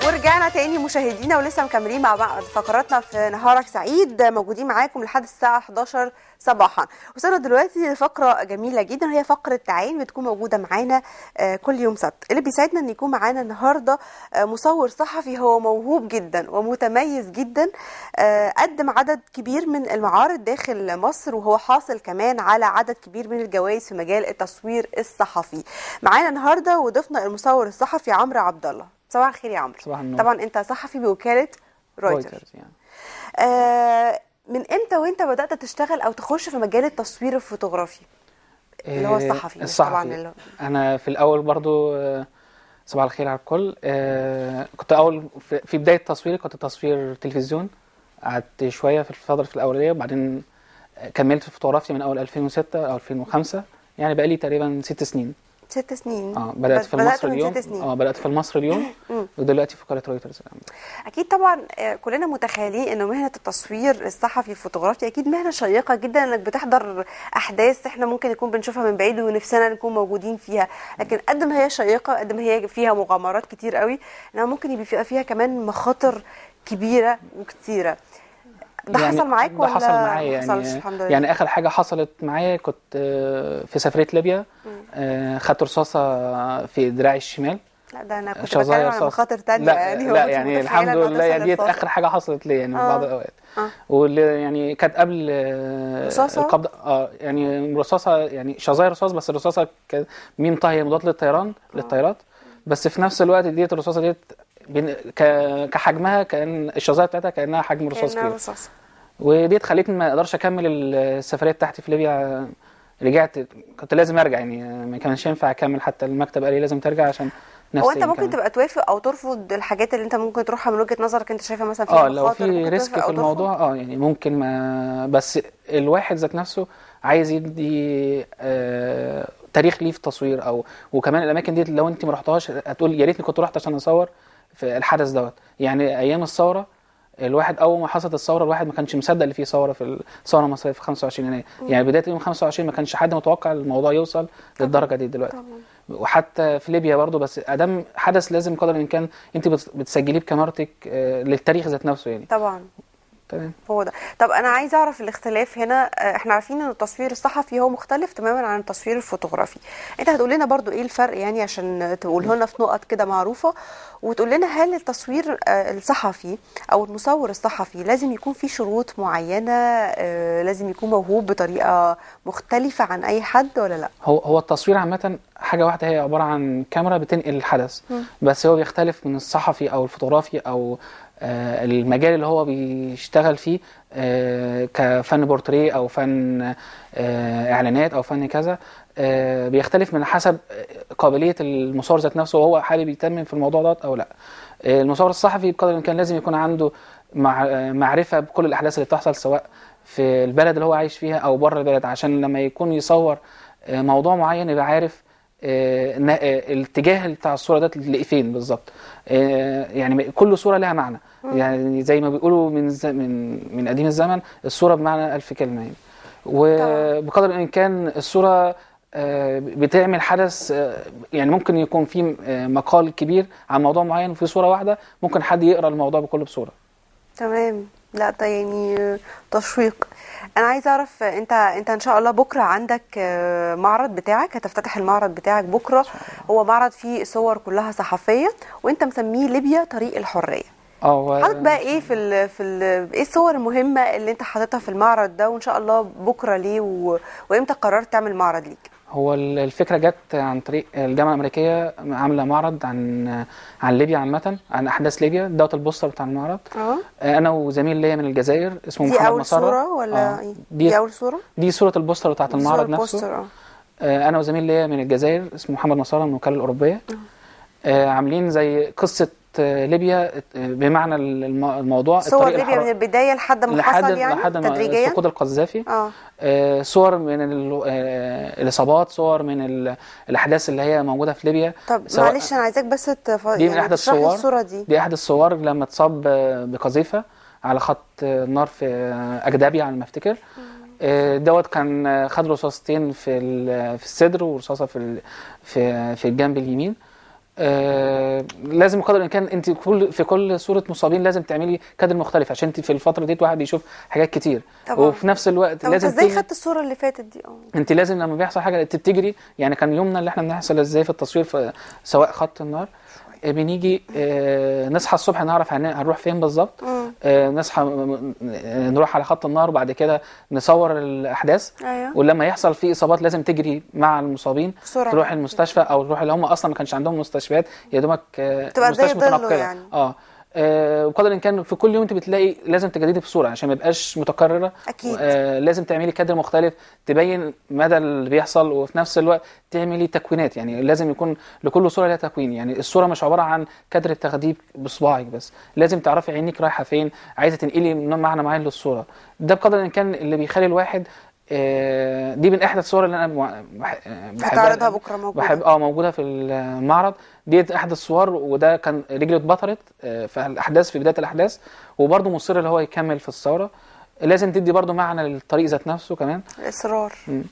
ورجعنا تاني مشاهدينا ولسه مكملين مع بعض فقراتنا في نهارك سعيد موجودين معاكم لحد الساعة 11 صباحا وصلنا دلوقتي لفقرة جميلة جدا وهي فقرة تعاين بتكون موجودة معانا آه، كل يوم سبت اللي بيسعدنا ان يكون معانا النهاردة آه، مصور صحفي هو موهوب جدا ومتميز جدا آه، قدم عدد كبير من المعارض داخل مصر وهو حاصل كمان على عدد كبير من الجوائز في مجال التصوير الصحفي معانا النهارده وضيفنا المصور الصحفي عمرو عبد الله صباح الخير يا عمرو صباح النور. طبعا انت صحفي بوكاله رويترز رويترز يعني آه من امتى وانت بدات تشتغل او تخش في مجال التصوير الفوتوغرافي اللي هو آه، الصحفي مش الصحفي طبعا اللي- انا في الاول برضو آه، صباح الخير على الكل آه، كنت اول في- في بدايه تصويري كنت تصوير تلفزيون قعدت شويه في الفتره في الاوليه وبعدين كملت في الفوتوغرافيا من اول 2006 او 2005 يعني بقى لي تقريبا ست سنين ست سنين اه بدات في بدأت المصري من اليوم ست سنين اه بدات في المصري اليوم مم. ودلوقتي في وكاله رويترز اكيد طبعا آه، كلنا متخيلين ان مهنه التصوير الصحفي الفوتوغرافي اكيد مهنه شيقه جدا انك بتحضر احداث احنا ممكن نكون بنشوفها من بعيد ونفسنا نكون موجودين فيها لكن قد ما هي شيقه قد ما هي فيها مغامرات كتير قوي انها ممكن يبقى فيها- فيها كمان مخاطر كبيره وكتيره ده يعني حصل معاك ده ولا حصل معايا ما حصلش يعني الحمد لله يعني اخر حاجه حصلت معايا كنت آه، في سفريه ليبيا آه، خدت رصاصه في دراعي الشمال لا ده انا كنت شظايا بتكلم عن رصاص. مخاطر تانية لا يعني لا ما كنتش يعني متخيلة الحمد إنها لله يعني توصل ديت للرصاصة. اخر حاجه حصلت لي يعني في آه. بعض الاوقات آه. واللي يعني كانت قبل آه، رصاصة؟ القبض اه يعني رصاصه يعني شظايا رصاص بس الرصاصه كانت ميم طه هي مضاد للطيران للطيارات بس في نفس الوقت ديت الرصاصه ديت بين- ك- كحجمها كان الشظايا بتاعتها كانها حجم رصاص كأنها كبير رصاصة وديت خلتني ما اقدرش اكمل السفريه بتاعتي في ليبيا رجعت كنت لازم ارجع يعني ما كانش ينفع اكمل حتى المكتب قال لي لازم ترجع عشان نفسي هو انت ممكن كمان. تبقى توافق او ترفض الحاجات اللي انت ممكن تروحها من وجهة نظرك انت شايفها مثلا فيها اه لو مخاطر في ممكن ريسك توافق في أو ترفض؟ الموضوع اه يعني ممكن ما بس الواحد ذات نفسه عايز يدي آه تاريخ ليه في التصوير او وكمان الاماكن دي لو انت ما رحتهاش هتقول يا ريتني كنت رحت عشان اصور في الحدث دوت يعني ايام الثوره الواحد اول ما حصلت الثوره الواحد ما كانش مصدق اللي فيه ثوره في الثوره المصريه في 25 يناير يعني بدايه يوم 25 ما كانش حد متوقع الموضوع يوصل للدرجه دي دلوقتي طبعا وحتى في ليبيا برضو بس ادام حدث لازم قدر الامكان انت بت- بتسجليه بكاميرتك آه، للتاريخ ذات نفسه يعني طبعا تمام هو ده طب انا عايز اعرف الاختلاف هنا آه، احنا عارفين ان التصوير الصحفي هو مختلف تماما عن التصوير الفوتوغرافي انت هتقول لنا برضو ايه الفرق يعني عشان تقوله لنا في نقط كده معروفة وتقول لنا هل التصوير آه، الصحفي او المصور الصحفي لازم يكون فيه شروط معينة آه، لازم يكون موهوب بطريقة مختلفة عن اي حد ولا لا هو هو التصوير عامة حاجة واحدة هي عبارة عن كاميرا بتنقل الحدث مم. بس هو بيختلف من الصحفي أو الفوتوغرافي أو آه، المجال اللي هو بيشتغل فيه آه، كفن بورتريه أو فن آه، إعلانات أو فن كذا آه، بيختلف من حسب قابلية المصور ذات نفسه وهو حابب يتمم في الموضوع ده أو لا آه، المصور الصحفي بقدر الإمكان لازم يكون عنده مع آه، معرفة بكل الأحداث اللي بتحصل سواء في البلد اللي هو عايش فيها أو بره البلد عشان لما يكون يصور آه، موضوع معين يبقى عارف آه، نا- آه، الاتجاه بتاع الصوره ده اللي فين بالظبط آه، يعني كل صوره لها معنى يعني زي ما بيقولوا من ز- من من قديم الزمن الصوره بمعنى ألف كلمه يعني وبقدر الامكان الصوره آه، بتعمل حدث آه، يعني ممكن يكون في آه، مقال كبير عن موضوع معين وفي صوره واحده ممكن حد يقرا الموضوع بكله بصوره تمام لا ده يعني تشويق انا عايزه اعرف انت انت ان شاء الله بكره عندك آه، معرض بتاعك هتفتتح المعرض بتاعك بكره هو معرض فيه صور كلها صحفيه وانت مسميه ليبيا طريق الحريه اه هو- حاطط بقى ايه في ال في ال ايه الصور المهمه اللي انت حاططها في المعرض ده وان شاء الله بكره ليه و... وامتى قررت تعمل معرض ليك هو ال- الفكرة جت عن طريق الجامعة الأمريكية عاملة معرض عن عن ليبيا عامة عن أحداث ليبيا دوت البوستر بتاع المعرض اه أنا وزميل ليا من الجزائر اسمه دي محمد اول مسرة صوره ولا آه. ايه دي دي اول صوره دي صورة البوستر بتاعت دي المعرض صورة نفسه بوستر، اه آه، أنا وزميل ليا من الجزائر اسمه محمد مسرة من الوكالة الأوروبية آه، عاملين زي قصة آه، ليبيا آه، بمعنى الم- الموضوع صور الطريق ليبيا الحر- من البدايه لحد ما لحد حصل يعني لحد ما تدريجيا سقوط القذافي اه آه، صور من ال- آه، الاصابات صور من ال- الاحداث اللي هي موجوده في ليبيا طب سواء- معلش انا عايزاك بس تف... دي من يعني احدى تشرح لي الصور الصوره دي دي احد الصور لما اتصاب آه، بقذيفه على خط آه، النار في آه، اجدابيا على ما افتكر آه، دوت كان آه، خد رصاصتين في ال- في الصدر ورصاصه في ال- في في الجنب اليمين آه لازم قدر الامكان انت كل في كل صوره مصابين لازم تعملي كادر مختلف عشان انت في الفتره دي واحد بيشوف حاجات كتير طبعا. وفي نفس الوقت طب انت لازم ازاي تيجي- خدت الصوره اللي فاتت دي اه انت لازم لما بيحصل حاجه انت بتجري يعني كان يومنا اللي احنا بنحصل ازاي في التصوير في سواء خط النار آه، بنيجي آه، نصحى الصبح نعرف هن- هنروح فين بالظبط مم. آه، نصحى م- م- نروح على خط النار وبعد كده نصور الاحداث ايوه ولما يحصل في اصابات لازم تجري مع المصابين بسرعه تروح المستشفى او تروح اللي هم اصلا ما كانش عندهم مستشفيات يا دوبك آه، تبقى زي مستشفى ضله متنقله يعني. اه آه، وقدر الامكان في كل يوم انت بتلاقي لازم تجددي بصوره عشان ما يبقاش متكرره اكيد آه، لازم تعملي كادر مختلف تبين مدى اللي بيحصل وفي نفس الوقت تعملي تكوينات يعني لازم يكون لكل صوره لها تكوين يعني الصوره مش عباره عن كادر التخدير بصباعك بس لازم تعرفي عينيك رايحه فين عايزه تنقلي معنى معين للصوره ده بقدر الامكان اللي بيخلي الواحد آه، دي من احدى الصور اللي انا بح- بح- بحبها هتعرضها بكره موجوده بحب اه موجوده في المعرض ديت احد الصور وده كان رجله اتبطرت آه، في الاحداث في بدايه الاحداث وبرده مصر اللي هو يكمل في الثوره لازم تدي برده معنى للطريق ذات نفسه كمان الاصرار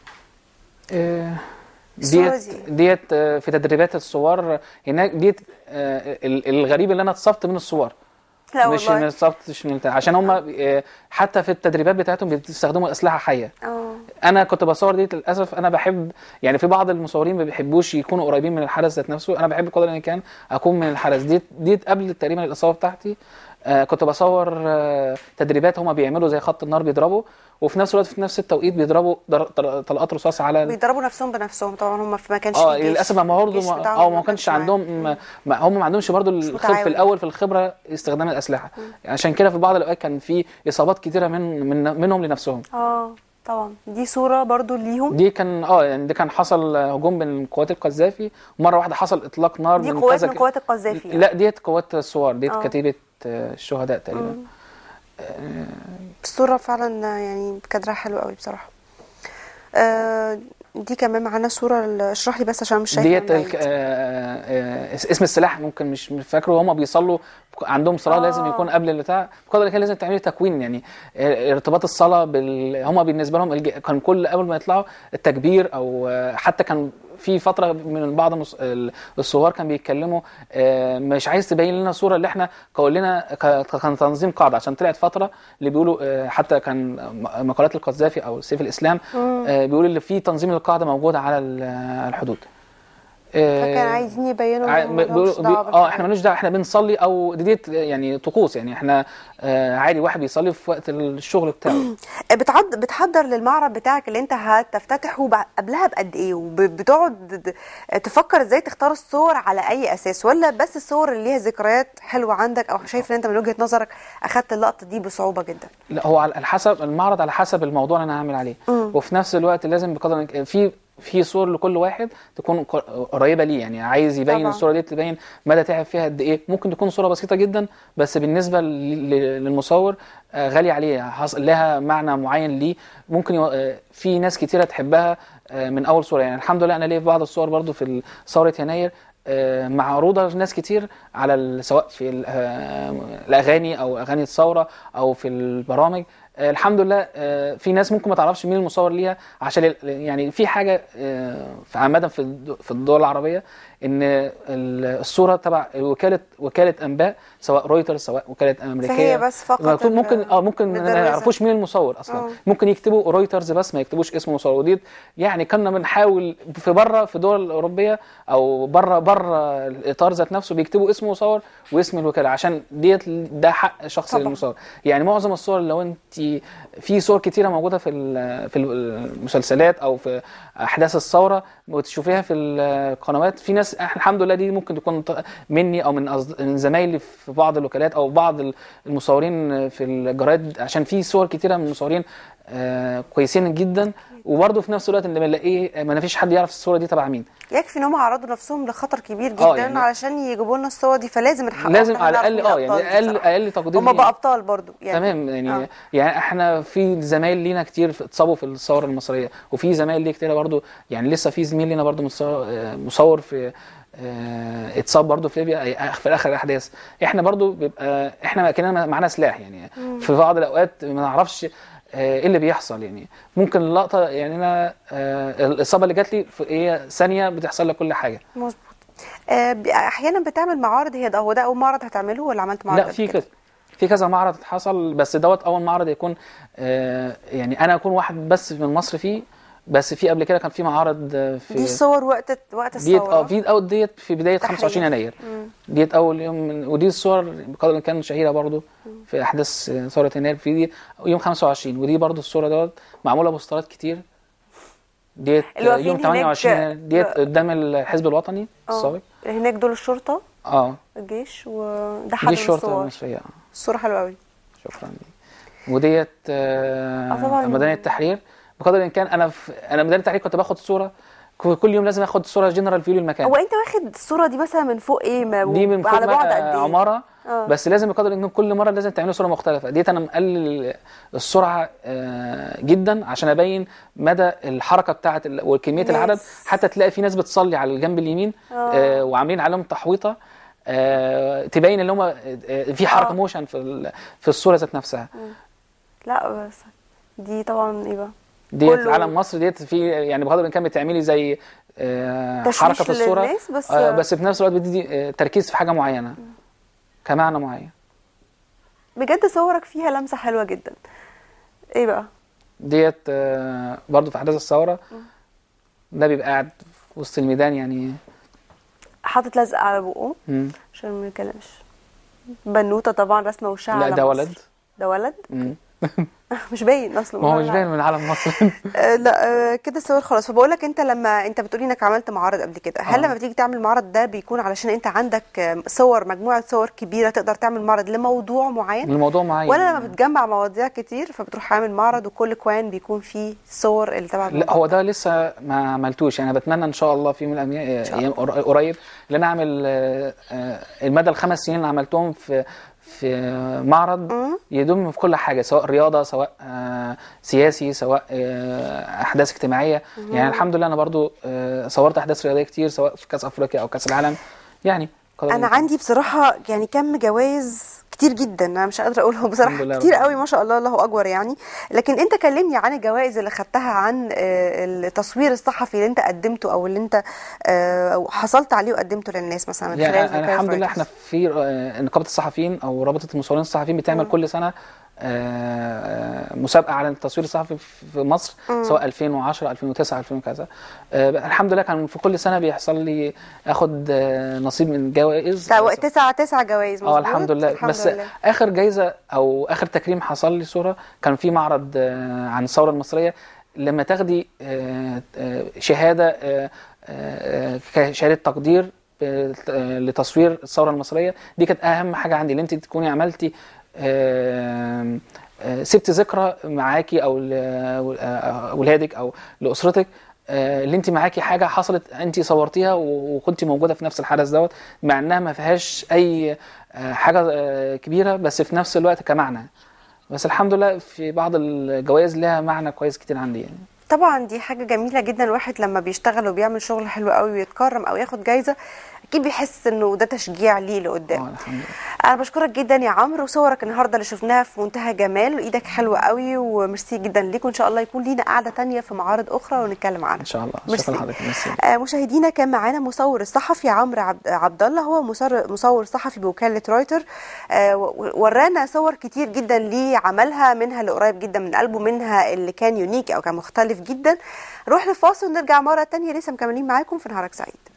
آه، الصورة ديت دي. ديت آه، في تدريبات الصور هناك ديت آه، ال- الغريب اللي انا اتصبت من الصور لا مش من والله اتصبت مش من البتاع. عشان هم حتى في التدريبات بتاعتهم بيستخدموا اسلحه حيه اه انا كنت بصور ديت للاسف انا بحب يعني في بعض المصورين ما بيحبوش يكونوا قريبين من الحدث ذات نفسه انا بحب قدر الامكان اكون من الحدث ديت ديت قبل تقريبا الاصابه بتاعتي آه كنت بصور آه تدريبات هما بيعملوا زي خط النار بيضربوا وفي نفس الوقت في نفس التوقيت بيضربوا در- طل- طلقات رصاص على ال- بيضربوا نفسهم بنفسهم طبعا هم في ما كانش اه في جيش. للاسف ما برضه الجيش ما بتاعهم اه ما ما كانش كانش معاهم. عندهم ما ما- هم ما عندهمش برضه الخبره متعاون. في الاول في الخبره استخدام الاسلحه عشان كده في بعض الاوقات كان في اصابات كتيره من, من منهم لنفسهم اه طبعا دي صوره برضو ليهم دي كان اه يعني ده كان حصل هجوم من قوات القذافي ومره واحده حصل اطلاق نار دي من قوات كذا من ك- قوات القذافي يعني. لا ديت قوات الثوار ديت آه. كتيبه آه، الشهداء تقريبا الصورة فعلا يعني كادرها حلو قوي بصراحة آه دي كمان معانا صورة ال- اشرح لي بس عشان مش شايفة ديت من الك- بعيد. آه، آه، اسم السلاح ممكن مش مش فاكره هما بيصلوا عندهم صلاه آه. لازم يكون قبل البتاع بقدر الامكان لازم تعملي تكوين يعني آه، ارتباط الصلاه بال هما بالنسبه لهم الج- كان كل قبل ما يطلعوا التكبير او آه، حتى كان في فتره من بعض المص- ال- الصور كان بيتكلموا آه، مش عايز تبين لنا صوره اللي احنا كلنا ك- كان تنظيم قاعده عشان طلعت فتره اللي بيقولوا آه، حتى كان م- مقالات القذافي او سيف الاسلام آه، بيقولوا اللي في تنظيم القاعده موجود على ال- الحدود فكان عايزين يبينوا ع- إن هم مالهمش بيقولوا- دعوة بي- اه بالحاجات. احنا مالناش دعوه احنا بنصلي او دي ديت يعني طقوس يعني احنا آه عادي واحد بيصلي في وقت الشغل بتاعه بتعد بتحضر للمعرض بتاعك اللي انت هتفتتحه بع- قبلها بقد ايه وبتقعد تفكر ازاي تختار الصور على اي اساس ولا بس الصور اللي ليها ذكريات حلوه عندك او شايف ان انت من وجهه نظرك اخدت اللقطه دي بصعوبه جدا لا هو على حسب المعرض على حسب الموضوع اللي انا هعمل عليه مم. وفي نفس الوقت لازم بقدر الإمك- في في صور لكل واحد تكون ق- قريبه ليه يعني عايز يبين طبعا. الصوره دي تبين مدى تعب فيها قد ايه ممكن تكون صوره بسيطه جدا بس بالنسبه ل- ل- للمصور آه، غاليه عليه حص- لها معنى معين ليه ممكن يو- آه، في ناس كتيره تحبها آه، من اول صوره يعني الحمد لله انا ليا في بعض الصور برضو في ثوره يناير آه، معروضه لناس كتير على ال- سواء في ال- آه، الاغاني او اغاني الثوره او في البرامج آه، الحمد لله آه، في ناس ممكن ما تعرفش مين المصور ليها عشان ال- يعني في حاجه آه، في عامه في الد- في الدول العربيه ان ال- الصوره تبع وكاله وكاله انباء سواء رويترز سواء وكاله امريكيه فهي بس فقط مكتوب ال- ممكن اه ممكن ما مدروسة. يعرفوش مين المصور اصلا آه. ممكن يكتبوا رويترز بس ما يكتبوش اسم المصور ودي يعني كنا بنحاول في بره في دول اوروبيه او بره بره الاطار ذات نفسه بيكتبوا اسم المصور واسم الوكاله عشان ديت ده حق شخصي طبعا. للمصور يعني معظم الصور لو انت في صور كتيره موجوده في ال- في المسلسلات او في احداث الثوره وتشوفيها في القنوات في ناس إحنا الحمد لله دي ممكن تكون ط- مني او من أصد- من زمايلي في بعض الوكالات او بعض المصورين في الجرايد عشان في صور كتيره من المصورين آه، كويسين جدا وبرضه في نفس الوقت اللي بنلاقيه ما فيش حد يعرف الصوره دي تبع مين يكفي ان هم عرضوا نفسهم لخطر كبير جدا آه، يعني- علشان يجيبوا لنا الصور دي فلازم نحقق لازم على الاقل اه يعني اقل اقل تقدير هم ليه. بقى ابطال برضو يعني تمام يعني آه. يعني احنا في زمايل لينا كتير في- اتصابوا في الثوره المصريه وفي زمايل لي كتير برضو يعني لسه في زميل لينا برضو مصور, آه، مصور في آه، اتصاب برضو في ليبيا أي- في اخر الاحداث احنا برضو بيبقى احنا كاننا معانا سلاح يعني في بعض الاوقات ما نعرفش آه، ايه اللي بيحصل يعني ممكن اللقطه يعني انا آه، الاصابه اللي جات لي في- هي ثانيه بتحصل لك كل حاجه مظبوط آه، ب- احيانا بتعمل معارض هي ده هو ده اول معرض هتعمله ولا عملت معرض لا قبل في كده؟ كذا في كذا معرض حصل بس دوت اول معرض يكون آه، يعني انا اكون واحد بس من مصر فيه بس في قبل كده كان في معارض آه، في دي صور وقت وقت ديت الثوره اه في او ديت في بدايه تحرير. 25 يناير مم. ديت اول يوم من ودي الصور بقدر الامكان شهيره برضو في احداث آه، ثوره يناير في دي يوم 25 ودي برضو الصوره دوت معموله بوسترات كتير ديت اللي آه، واقفين يوم 28 هناك- يناير ديت قدام الحزب الوطني اه السابق هناك دول الشرطه اه الجيش وده حد دي من الشرطه الصور المصريه آه. الصوره حلوه قوي شكرا وديت آه، آه طبعاً. ميدان التحرير بقدر الامكان انا في انا ميدان التحرير كنت باخد صوره ك- كل يوم لازم اخد صوره جنرال فيو للمكان هو انت واخد الصوره دي مثلا من فوق ايه ما دي من فوق على بعد بقى قد ايه عماره آه. بس لازم بقدر الامكان كل مره لازم تعملي صوره مختلفه ديت انا مقلل السرعه آه، جدا عشان ابين مدى الحركه بتاعه ال- وكميه ناس. العدد حتى تلاقي في ناس بتصلي على الجنب اليمين آه. آه، وعاملين عليهم تحويطه آه، تبين ان هم آه، في حركه آه. موشن في ال- في الصوره ذات نفسها لا بس دي طبعا ايه بقى ديت كله- علم مصر ديت في يعني بقدر الامكان بتعملي زي آه، تشويش حركه في الصوره للناس بس- آه، بس في نفس الوقت بتدي آه، تركيز في حاجه معينه كمعنى معين بجد صورك فيها لمسه حلوه جدا ايه بقى ديت آه، برضو في احداث الثوره ده بيبقى قاعد في وسط الميدان يعني حاطط لزق على بقه مم. عشان ما يتكلمش بنوته طبعا رسمه وشها لا على ده مصر. ولد ده ولد مم. مش باين اصلا ما هو مش باين من علم مصر آه، لا آه، كده الصور خلاص فبقول لك انت لما انت بتقولي انك عملت معرض قبل كده هل آه. لما بتيجي تعمل معرض ده بيكون علشان انت عندك آه، صور مجموعه صور كبيره تقدر تعمل معرض لموضوع معين الموضوع معين ولا لما بتجمع مواضيع كتير فبتروح عامل معرض وكل كوان بيكون فيه صور اللي تبع لا الموضوع هو ده لسه ما عملتوش يعني بتمنى ان شاء الله في يوم من الأمي- ايام قر- قريب ان انا اعمل آه، آه، المدى الخمس سنين اللي عملتهم في في معرض مم. يدوم في كل حاجه سواء رياضه سواء آه، سياسي سواء آه، احداث اجتماعيه يعني الحمد لله انا برضو آه، صورت احداث رياضيه كتير سواء في كاس افريقيا او كاس العالم يعني قدر انا الإمكان. عندي بصراحه يعني كم جوائز كتير جدا انا مش قادره اقولهم بصراحه الحمد لله كتير رب قوي ما شاء الله الله اكبر يعني لكن انت كلمني عن الجوائز اللي خدتها عن آه، التصوير الصحفي اللي انت قدمته او اللي انت آه، حصلت عليه وقدمته للناس مثلا من يعني خلال أنا وكالة الحمد لله رويترز. احنا في آه، نقابه الصحفيين او رابطه المصورين الصحفيين بتعمل كل سنه آه، مسابقه على التصوير الصحفي في مصر سواء 2010 2009 2000 كذا آه، الحمد لله كان في كل سنه بيحصل لي اخد آه، نصيب من جوائز تا- تسعة تسعة جوائز اه مظبوط؟ الحمد لله الحمد بس لله. اخر جايزه او اخر تكريم حصل لي صوره كان في معرض آه، عن الثوره المصريه لما تاخدي آه، آه، شهاده آه، آه، كشهاده تقدير آه، لتصوير الثوره المصريه دي كانت اهم حاجه عندي ان انت تكوني عملتي آه، آه، سبت ذكرى معاكي او لاولادك او لاسرتك آه، اللي انت معاكي حاجه حصلت انت صورتيها و- وكنت موجوده في نفس الحدث دوت مع انها ما فيهاش اي آه، حاجه آه، كبيره بس في نفس الوقت كمعنى بس الحمد لله في بعض الجوائز لها معنى كويس كتير عندي يعني طبعا دي حاجة جميلة جدا الواحد لما بيشتغل وبيعمل شغل حلو قوي ويتكرم او ياخد جايزة اكيد بيحس انه ده تشجيع ليه لقدام اه الحمد لله انا بشكرك جدا يا عمرو وصورك النهارده اللي شفناها في منتهى جمال وايدك حلوه قوي وميرسي جدا ليك وان شاء الله يكون لينا قعده تانية في معارض اخرى ونتكلم عنها ان شاء الله ميرسي. شكرا لحضرتك ميرسي آه، مشاهدينا كان معانا مصور الصحفي عمرو عبد, عبد الله هو مصور, مصور صحفي بوكاله رويتر آه، و- ورانا صور كتير جدا ليه عملها منها اللي قريب جدا من قلبه منها اللي كان يونيك او كان مختلف جدا نروح لفاصل ونرجع مره تانية لسه مكملين معاكم في نهارك سعيد